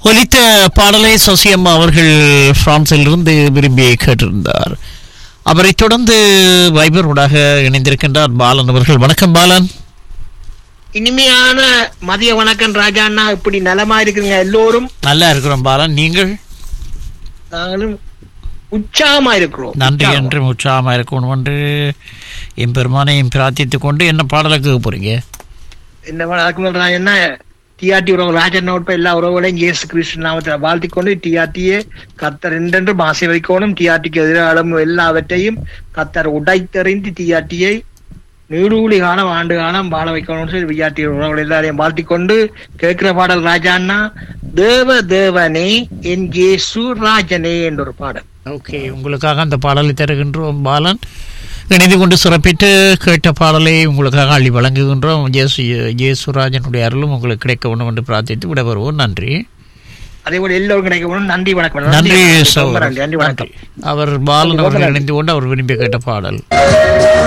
ஒலித்த பாடலை சசியம்மா அவர்கள் பிரான்சிலிருந்து விரும்பி கேட்டிருந்தார் அவரைத் தொடர்ந்து வைபர் ஊடாக இணைந்திருக்கின்றார் பாலன் அவர்கள் வணக்கம் பாலன் இனிமையான மதிய வணக்கம் ராஜா அண்ணா இப்படி நலமா இருக்குங்க எல்லோரும் நல்லா இருக்கிறோம் பாலன் நீங்கள் நாங்களும் உற்சாகமா இருக்கிறோம் நன்றி உற்சாகமா. என்று உற்சாகமாக இருக்கணும் என்று என் பெருமானையும் பிரார்த்தித்துக் கொண்டு என்ன பாடலை கேட்க போறீங்க என்ன பண்ண- அதுக்கு மேல நான் என்ன டிஆர்டி உறவு ராஜன் நோட்ப எல்லா உறவுகளையும் இயேசு கிறிஸ்து நாமத்தில் வாழ்த்திக் கொண்டு டிஆர்டியே கத்தர் என்றென்று மாசை வைக்கணும் டிஆர்டிக்கு எதிராலும் எல்லாவற்றையும் கத்தர் உடைத்தறிந்து டிஆர்டியை நீடூழி காலம் ஆண்டு காலம் வாழ வைக்கணும்னு சொல்லி விஆர்டி உறவுகள் எல்லாரையும் வாழ்த்திக் கொண்டு கேட்கிற பாடல் ராஜான்னா தேவ தேவனே என் இயேசு ராஜனே என்ற ஒரு பாடல் ஓகே உங்களுக்காக அந்த பாடலை தருகின்றோம் பாலன் இணைந்து கொண்டு சிறப்பித்து கேட்ட பாடலை உங்களுக்காக அள்ளி வழங்குகின்றோம் ஜேசு ஜேசுராஜனுடைய அருளும் உங்களுக்கு கிடைக்க வேண்டும் என்று பிரார்த்தித்து விடைபெறுவோம் நன்றி அதே போல எல்லோரும் கிடைக்கணும் நன்றி வணக்கம் நன்றி ரொம்ப சகோதரர். நன்றி நன்றி வணக்கம் அவர் பாலன் அவர்கள் இணைந்து கொண்டு அவர் விரும்பி கேட்ட பாடல்